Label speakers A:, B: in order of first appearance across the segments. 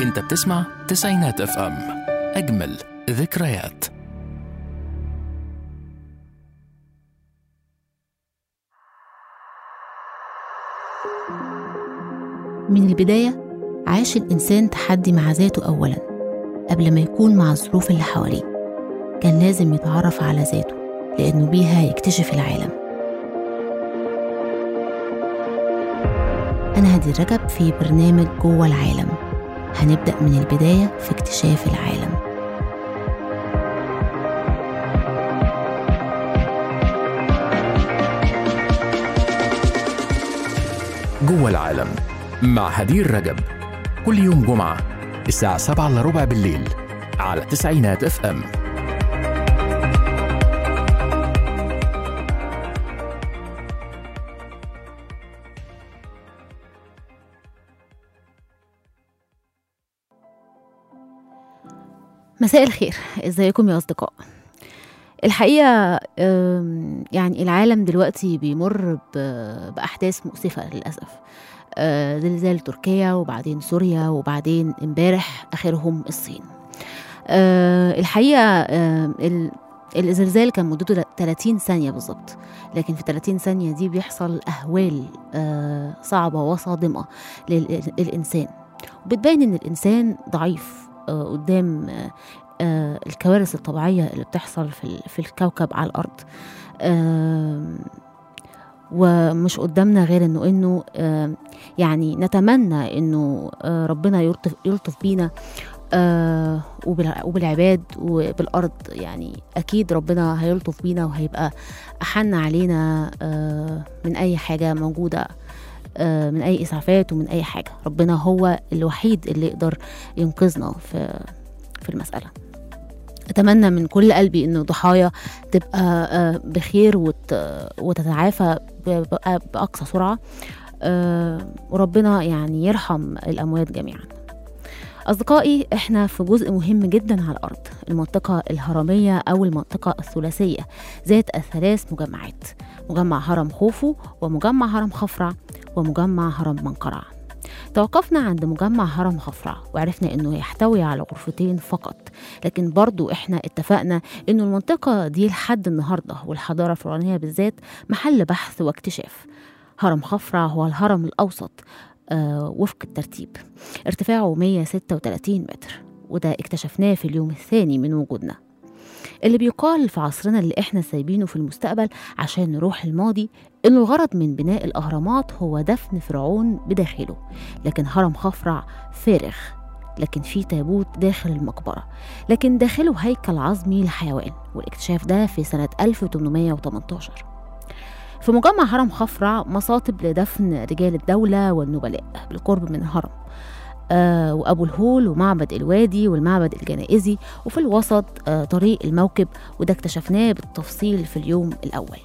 A: انت بتسمع تسعينات اف ام اجمل ذكريات
B: من البداية عاش الإنسان تحدي مع ذاته أولا قبل ما يكون مع الظروف اللي حواليه كان لازم يتعرف على ذاته لأنه بيها يكتشف العالم أنا هدي رجب في برنامج جوه العالم هنبدأ من البداية في اكتشاف العالم
A: جوه العالم مع هدير رجب كل يوم جمعة الساعة 7 إلا ربع بالليل على تسعينات اف ام
B: مساء الخير ازيكم يا اصدقاء الحقيقه أم، يعني العالم دلوقتي بيمر ب- باحداث مؤسفه للاسف آه، زلزال تركيا وبعدين سوريا وبعدين امبارح اخرهم الصين آه، الحقيقه آه، ال- الزلزال كان مدته 30 ثانيه بالظبط لكن في 30 ثانيه دي بيحصل اهوال آه، صعبه وصادمه لل- للانسان وبتبين ان الانسان ضعيف آه، قدام آه، آه، الكوارث الطبيعيه اللي بتحصل في ال- في الكوكب على الارض آم، ومش قدامنا غير انه انه آم، يعني نتمنى انه آه، ربنا يلطف يلطف بينا آه، وبالع- وبالعباد وبالارض يعني اكيد ربنا هيلطف بينا وهيبقى احن علينا آه، من اي حاجه موجوده آه، من اي اسعافات ومن اي حاجه ربنا هو الوحيد اللي يقدر ينقذنا في في المساله اتمنى من كل قلبي ان الضحايا تبقى آه، بخير وت- وتتعافى ب- ب- باقصى سرعه آه، وربنا يعني يرحم الاموات جميعا أصدقائي إحنا في جزء مهم جدا على الأرض المنطقة الهرمية أو المنطقة الثلاثية ذات الثلاث مجمعات مجمع هرم خوفو ومجمع هرم خفرع ومجمع هرم منقرع توقفنا عند مجمع هرم خفرع وعرفنا انه يحتوي على غرفتين فقط لكن برضو احنا اتفقنا انه المنطقة دي لحد النهاردة والحضارة الفرعونية بالذات محل بحث واكتشاف هرم خفرع هو الهرم الأوسط آه وفق الترتيب ارتفاعه 136 متر وده اكتشفناه في اليوم الثاني من وجودنا اللي بيقال في عصرنا اللي احنا سايبينه في المستقبل عشان نروح الماضي إن الغرض من بناء الأهرامات هو دفن فرعون بداخله لكن هرم خفرع فارغ لكن في تابوت داخل المقبرة لكن داخله هيكل عظمي لحيوان والاكتشاف ده في سنة 1818 في مجمع هرم خفرع مصاطب لدفن رجال الدولة والنبلاء بالقرب من الهرم آه وأبو الهول ومعبد الوادي والمعبد الجنائزي وفي الوسط آه طريق الموكب وده اكتشفناه بالتفصيل في اليوم الأول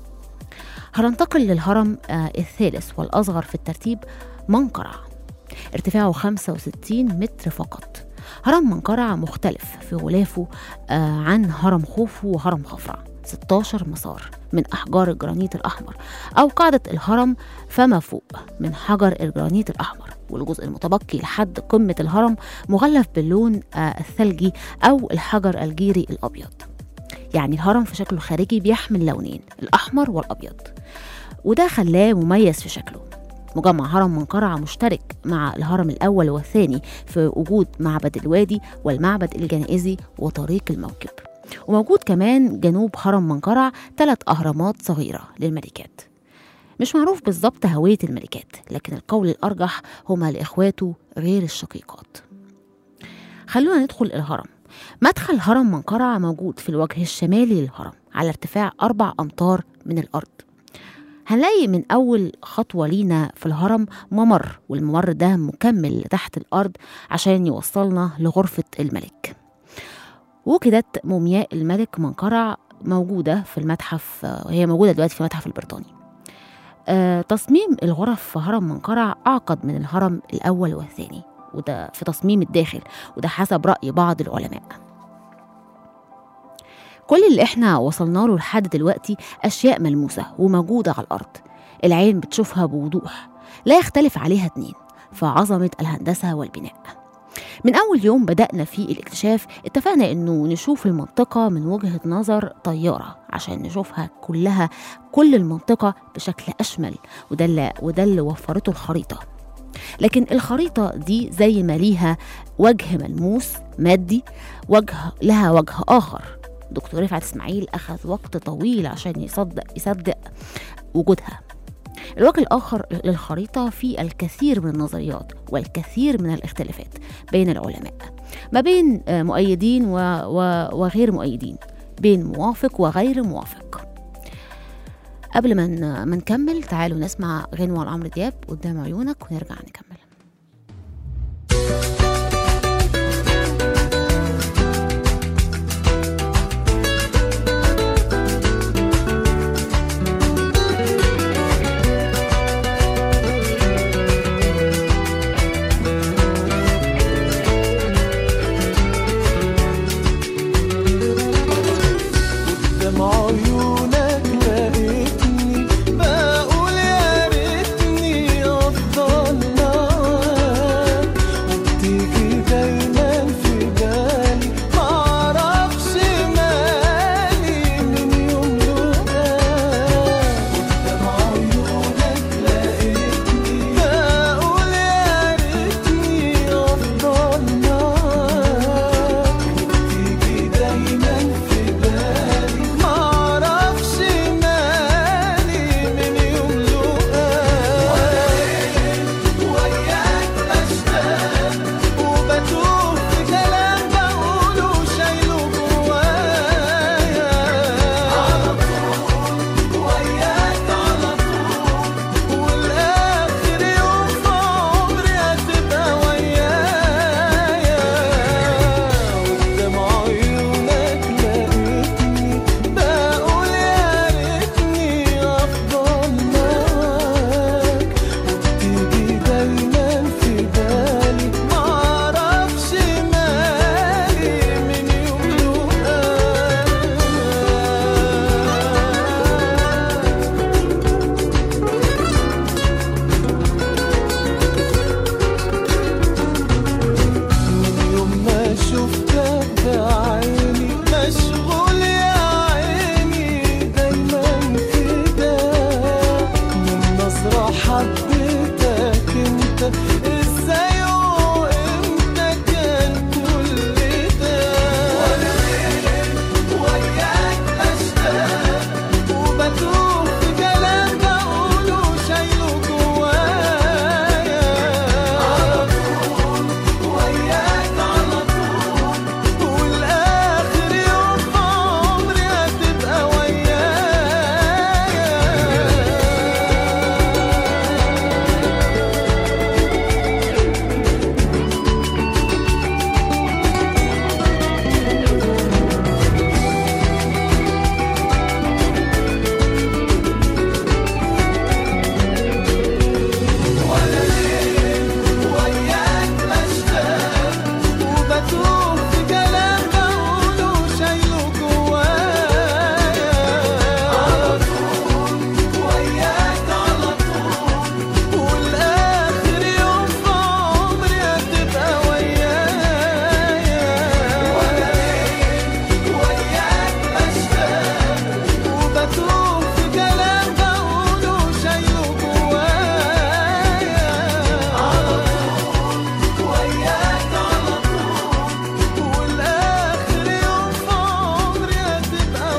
B: هننتقل للهرم آه الثالث والأصغر في الترتيب منقرع ارتفاعه 65 متر فقط هرم منقرع مختلف في غلافه آه عن هرم خوفو وهرم خفرع 16 مسار من أحجار الجرانيت الأحمر أو قاعدة الهرم فما فوق من حجر الجرانيت الأحمر والجزء المتبقي لحد قمة الهرم مغلف باللون آه الثلجي أو الحجر الجيري الأبيض يعني الهرم في شكله الخارجي بيحمل لونين الأحمر والأبيض وده خلاه مميز في شكله مجمع هرم منقرع مشترك مع الهرم الأول والثاني في وجود معبد الوادي والمعبد الجنائزي وطريق الموكب وموجود كمان جنوب هرم منقرع ثلاث أهرامات صغيرة للملكات مش معروف بالظبط هوية الملكات لكن القول الأرجح هما لإخواته غير الشقيقات خلونا ندخل الهرم مدخل هرم منقرع موجود في الوجه الشمالي للهرم على ارتفاع أربع أمتار من الأرض هنلاقي من أول خطوة لينا في الهرم ممر والممر ده مكمل لتحت الأرض عشان يوصلنا لغرفة الملك وجدت مومياء الملك منقرع موجودة في المتحف هي موجودة دلوقتي في المتحف البريطاني آه، تصميم الغرف في هرم منقرع أعقد من الهرم الأول والثاني وده في تصميم الداخل وده حسب رأي بعض العلماء كل اللي احنا وصلنا له لحد دلوقتي أشياء ملموسة وموجودة على الأرض العين بتشوفها بوضوح لا يختلف عليها اتنين في عظمة الهندسة والبناء من أول يوم بدأنا في الاكتشاف اتفقنا إنه نشوف المنطقة من وجهة نظر طيارة عشان نشوفها كلها كل المنطقة بشكل أشمل وده اللي, وده اللي وفرته الخريطة لكن الخريطة دي زي ما ليها وجه ملموس مادي وجه لها وجه آخر دكتور رفعت إسماعيل أخذ وقت طويل عشان يصدق يصدق وجودها الوجه الآخر للخريطة فيه الكثير من النظريات والكثير من الاختلافات بين العلماء ما بين آه، مؤيدين و... و... وغير مؤيدين بين موافق وغير موافق قبل ما ن- ما نكمل تعالوا نسمع غنوة لعمرو دياب قدام عيونك ونرجع نكمل
C: قدام عيونك لقيتني بقول يا ريتني افضل معاك وبتيجي دايما في بالي معرفش مالي من يوم لقاك قدام عيونك لقيتني بقول يا ريتني افضل معاك تيجي دايما في بالي معرفش مالي من يوم لقاك وياك بشتاق وبتوه في كلام بقوله شايله جوايا على طول وياك على طول والاخر يوم في عمري هتبقى ويايا قدام عيونك لقيتني بقول يا ريتني افضل معاك وبتيجي دايما في بالي معرفش مالي من يوم لقاك من يوم ما شفتك بعيني مشغول يا عيني دايما كده من نظرة حبيتك انت ازاي وامتى كان كل ده وانا وياك اشتاق وبتوه في كلام بقوله شايله جوايا على طول وياك على طول والاخر يوم في عمري هتبقى ويايا وياك بشتاق وبتوه في كلام بقوله شايله جوايا على طول وياك على طول والاخر يوم في عمري هتبقى ويايا وياك بشتاق وبتوه في كلام بقوله شايله جوايا على طول وياك على طول والاخر يوم في عمري هتبقى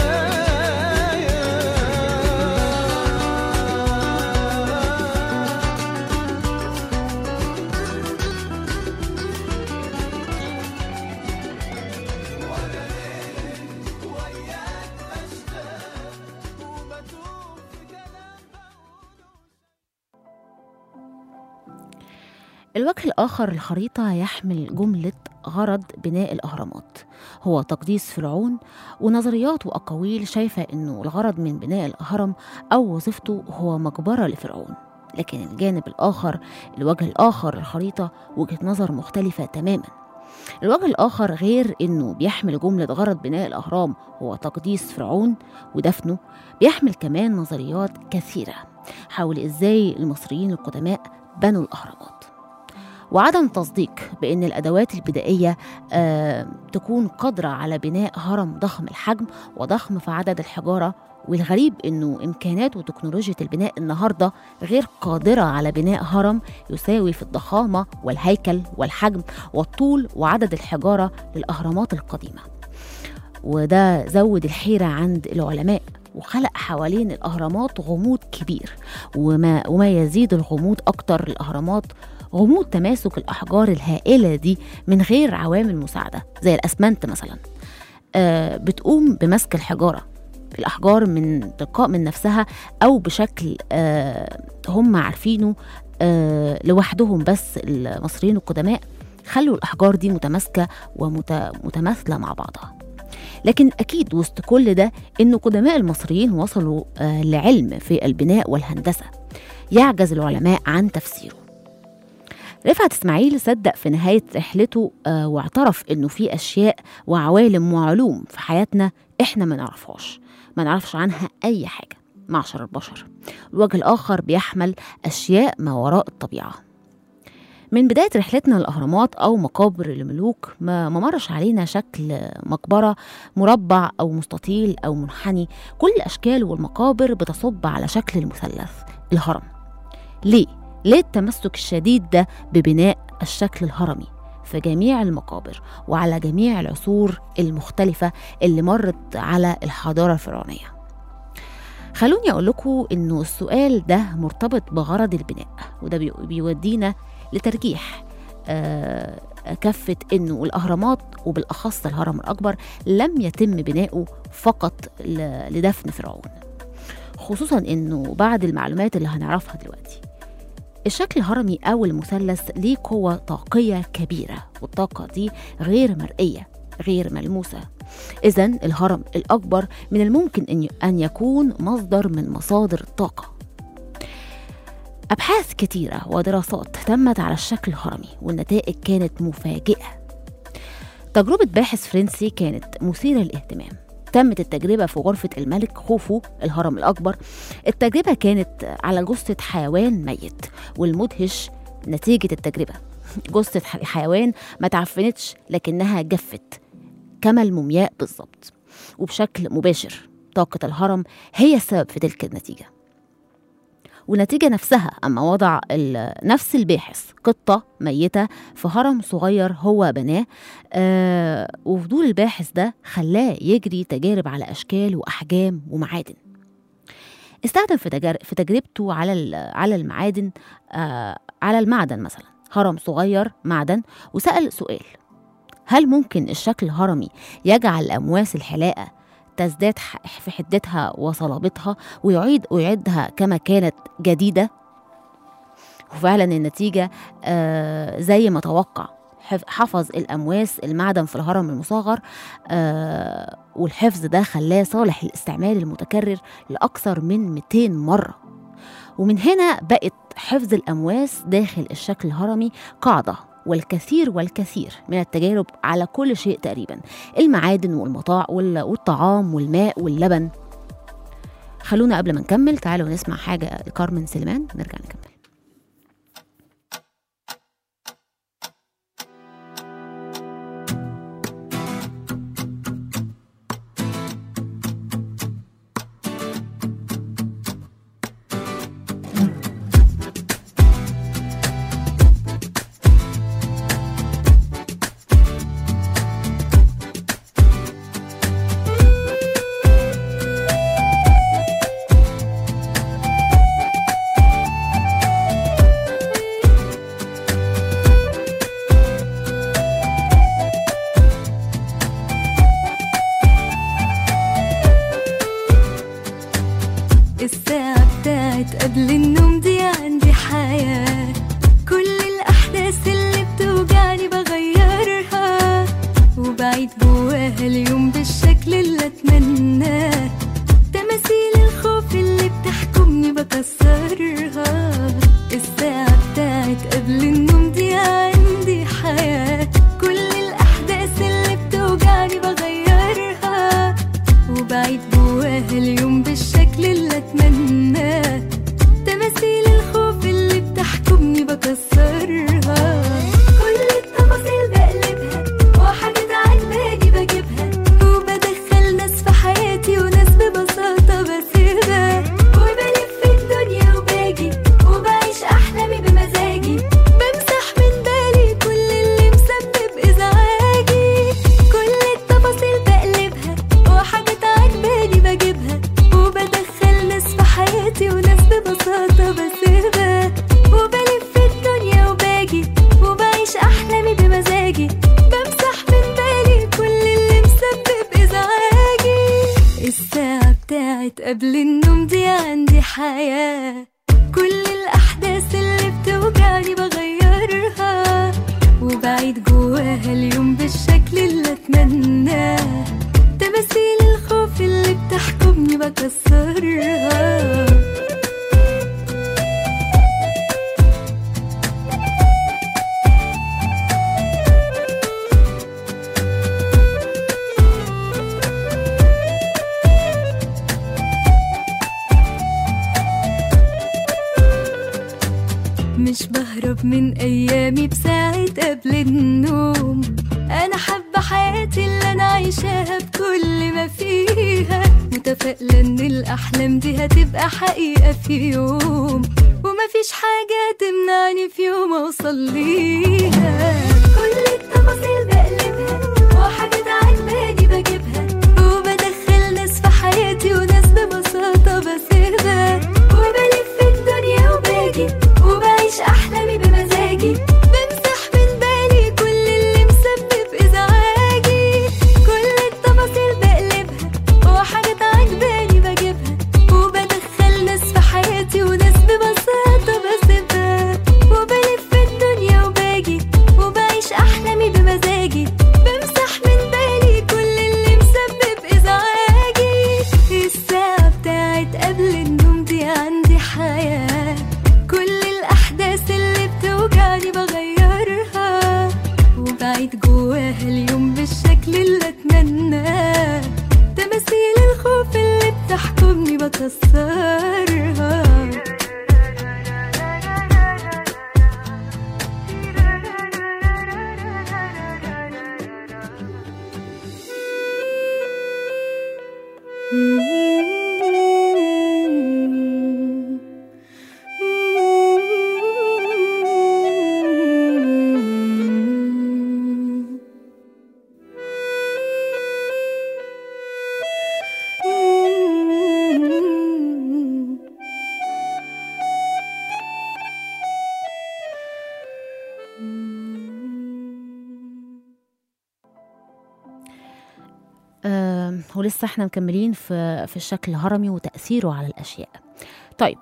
C: ويايا
B: الوجه الآخر للخريطة يحمل جملة غرض بناء الأهرامات هو تقديس فرعون ونظريات وأقاويل شايفة إنه الغرض من بناء الهرم أو وظيفته هو مقبرة لفرعون لكن الجانب الآخر الوجه الآخر للخريطة وجهة نظر مختلفة تماما الوجه الآخر غير إنه بيحمل جملة غرض بناء الأهرام هو تقديس فرعون ودفنه بيحمل كمان نظريات كثيرة حول إزاي المصريين القدماء بنوا الأهرامات وعدم تصديق بأن الأدوات البدائية آه تكون قادرة على بناء هرم ضخم الحجم وضخم في عدد الحجارة والغريب انه امكانات وتكنولوجيا البناء النهارده غير قادره على بناء هرم يساوي في الضخامه والهيكل والحجم والطول وعدد الحجاره للاهرامات القديمه. وده زود الحيره عند العلماء وخلق حوالين الاهرامات غموض كبير وما وما يزيد الغموض اكتر الاهرامات غموض تماسك الاحجار الهائله دي من غير عوامل مساعده زي الاسمنت مثلا آه بتقوم بمسك الحجاره الأحجار من تلقاء من نفسها أو بشكل آه هم عارفينه آه لوحدهم بس المصريين القدماء خلوا الأحجار دي متماسكة ومتماثلة مع بعضها لكن أكيد وسط كل ده إن قدماء المصريين وصلوا آه لعلم في البناء والهندسة يعجز العلماء عن تفسيره رفعت اسماعيل صدق في نهاية رحلته آه واعترف إنه في أشياء وعوالم وعلوم في حياتنا إحنا ما نعرفهاش ما نعرفش عنها أي حاجة معشر البشر الوجه الآخر بيحمل أشياء ما وراء الطبيعة من بداية رحلتنا للأهرامات أو مقابر الملوك ما مرش علينا شكل مقبرة مربع أو مستطيل أو منحني كل الأشكال والمقابر بتصب على شكل المثلث الهرم ليه؟ ليه التمسك الشديد ده ببناء الشكل الهرمي في جميع المقابر وعلى جميع العصور المختلفة اللي مرت على الحضارة الفرعونية خلوني أقول لكم إنه السؤال ده مرتبط بغرض البناء وده بيودينا لترجيح آه كفة إنه الأهرامات وبالأخص الهرم الأكبر لم يتم بناؤه فقط لدفن فرعون خصوصا إنه بعد المعلومات اللي هنعرفها دلوقتي الشكل الهرمي أو المثلث ليه قوة طاقية كبيرة والطاقة دي غير مرئية غير ملموسة إذا الهرم الأكبر من الممكن أن يكون مصدر من مصادر الطاقة أبحاث كتيرة ودراسات تمت على الشكل الهرمي والنتائج كانت مفاجئة تجربة باحث فرنسي كانت مثيرة للاهتمام تمت التجربة في غرفة الملك خوفو الهرم الأكبر التجربة كانت على جثة حيوان ميت والمدهش نتيجة التجربة جثة الحيوان ما تعفنتش لكنها جفت كما المومياء بالظبط وبشكل مباشر طاقة الهرم هي السبب في تلك النتيجة والنتيجة نفسها أما وضع نفس الباحث قطة ميتة في هرم صغير هو بناه آه وفضول الباحث ده خلاه يجري تجارب على أشكال وأحجام ومعادن استخدم في, تجار... في تجربته على على المعادن آه على المعدن مثلا هرم صغير معدن وسأل سؤال هل ممكن الشكل الهرمي يجعل الأمواس الحلاقة تزداد في حدتها وصلابتها ويعيد ويعدها كما كانت جديدة وفعلا النتيجة آه زي ما توقع حفظ الأمواس المعدن في الهرم المصغر آه والحفظ ده خلاه صالح للاستعمال المتكرر لأكثر من 200 مرة ومن هنا بقت حفظ الأمواس داخل الشكل الهرمي قاعدة والكثير والكثير من التجارب على كل شيء تقريبا المعادن والمطاع والطعام والماء واللبن خلونا قبل ما نكمل تعالوا نسمع حاجة لكارمن سليمان نرجع نكمل
D: مش بهرب من أيامي بساعة قبل النوم أنا حابة حياتي اللي أنا عايشاها بكل ما فيها متفائلة إن الأحلام دي هتبقى حقيقة في يوم ومفيش حاجة تمنعني في يوم أوصل ليها كل التفاصيل بقلبها وحاجات عجباني بجيبها وبدخل ناس في حياتي وناس ببساطة بسيبها وبلف الدنيا وباجي وبعيش أحلامي بمزاجي بمسح من بالي كل اللي مسبب إزعاجي كل التفاصيل بقلبها وحاجات عجباني بجيبها وبدخل ناس في حياتي وناس ببساطة بسيبها وبلف الدنيا وباجي وبعيش أحلامي بمزاجي بمسح من بالي كل اللي مسبب إزعاجي الساعة بتاعت قبل النوم دي عندي حياة كل الأحداث اللي بتوجعني بغيرها وبعيد جواها اليوم بالشكل اللي أتمناه تماثيل الخوف اللي بتحكمني بكسرها
B: آه ولسه احنا مكملين في في الشكل الهرمي وتأثيره على الأشياء طيب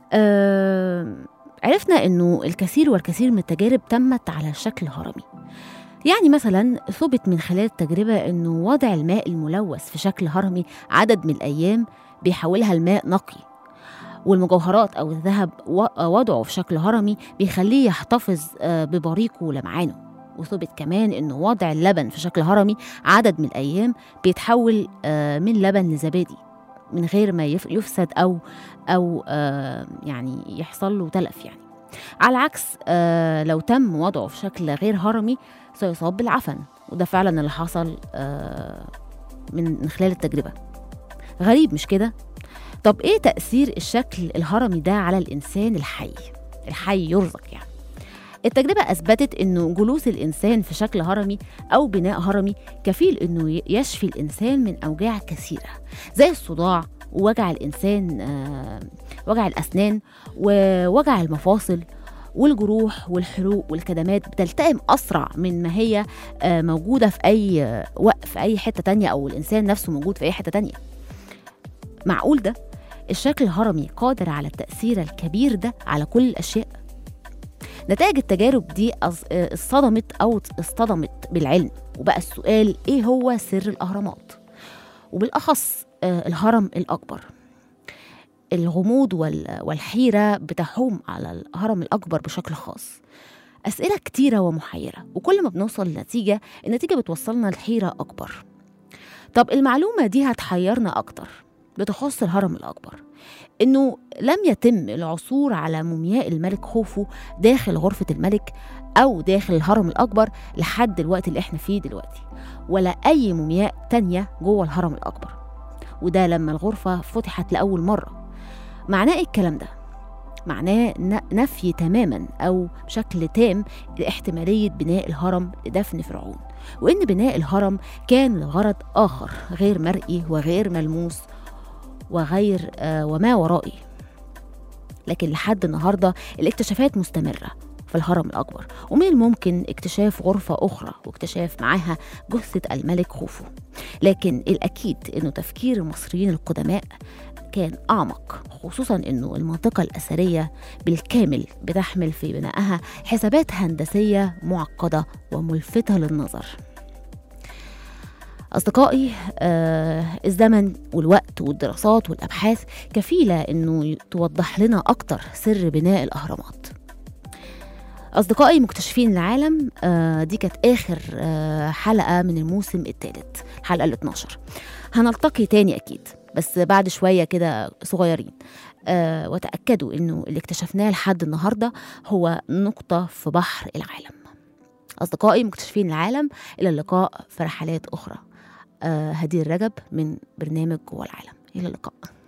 B: آه عرفنا انه الكثير والكثير من التجارب تمت على الشكل الهرمي يعني مثلا ثبت من خلال التجربة انه وضع الماء الملوث في شكل هرمي عدد من الأيام بيحولها الماء نقي والمجوهرات أو الذهب و- وضعه في شكل هرمي بيخليه يحتفظ آه، ببريقه ولمعانه وثبت كمان انه وضع اللبن في شكل هرمي عدد من الايام بيتحول آه، من لبن لزبادي من غير ما يف- يفسد او او آه، يعني يحصل له تلف يعني على العكس آه، لو تم وضعه في شكل غير هرمي سيصاب بالعفن وده فعلا اللي حصل آه، من من خلال التجربه غريب مش كده طب ايه تاثير الشكل الهرمي ده على الانسان الحي الحي يرزق يعني التجربة أثبتت إنه جلوس الإنسان في شكل هرمي أو بناء هرمي كفيل إنه ي- يشفي الإنسان من أوجاع كثيرة زي الصداع ووجع الإنسان آه، وجع الأسنان ووجع المفاصل والجروح والحروق والكدمات بتلتئم أسرع من ما هي آه، موجودة في أي آه، وقت في أي حتة تانية أو الإنسان نفسه موجود في أي حتة تانية معقول ده؟ الشكل الهرمي قادر على التأثير الكبير ده على كل الأشياء نتائج التجارب دي أص- آه، اصطدمت او اصطدمت بالعلم وبقى السؤال ايه هو سر الاهرامات وبالاخص آه، الهرم الاكبر الغموض وال- والحيره بتحوم على الهرم الاكبر بشكل خاص اسئله كتيره ومحيره وكل ما بنوصل لنتيجه النتيجه بتوصلنا لحيره اكبر طب المعلومه دي هتحيرنا اكتر بتخص الهرم الاكبر انه لم يتم العثور على مومياء الملك خوفو داخل غرفة الملك أو داخل الهرم الأكبر لحد الوقت اللي احنا فيه دلوقتي ولا أي مومياء تانية جوه الهرم الأكبر وده لما الغرفة فتحت لأول مرة معناه إيه الكلام ده؟ معناه ن- نفي تماما أو بشكل تام لاحتمالية بناء الهرم لدفن فرعون وإن بناء الهرم كان لغرض آخر غير مرئي وغير ملموس وغير آه وما ورائي لكن لحد النهارده الاكتشافات مستمره في الهرم الأكبر ومن الممكن اكتشاف غرفة أخرى واكتشاف معاها جثة الملك خوفو لكن الأكيد أنه تفكير المصريين القدماء كان أعمق خصوصا أنه المنطقة الأثرية بالكامل بتحمل في بنائها حسابات هندسية معقدة وملفتة للنظر أصدقائي آه الزمن والوقت والدراسات والأبحاث كفيلة إنه توضح لنا أكتر سر بناء الأهرامات أصدقائي مكتشفين العالم آه دي كانت آخر آه حلقة من الموسم الثالث الحلقة ال 12 هنلتقي تاني أكيد بس بعد شوية كده صغيرين آه وتأكدوا إنه اللي اكتشفناه لحد النهاردة هو نقطة في بحر العالم أصدقائي مكتشفين العالم إلى اللقاء في رحلات أخرى آه هدير رجب من برنامج جوه العالم إلى اللقاء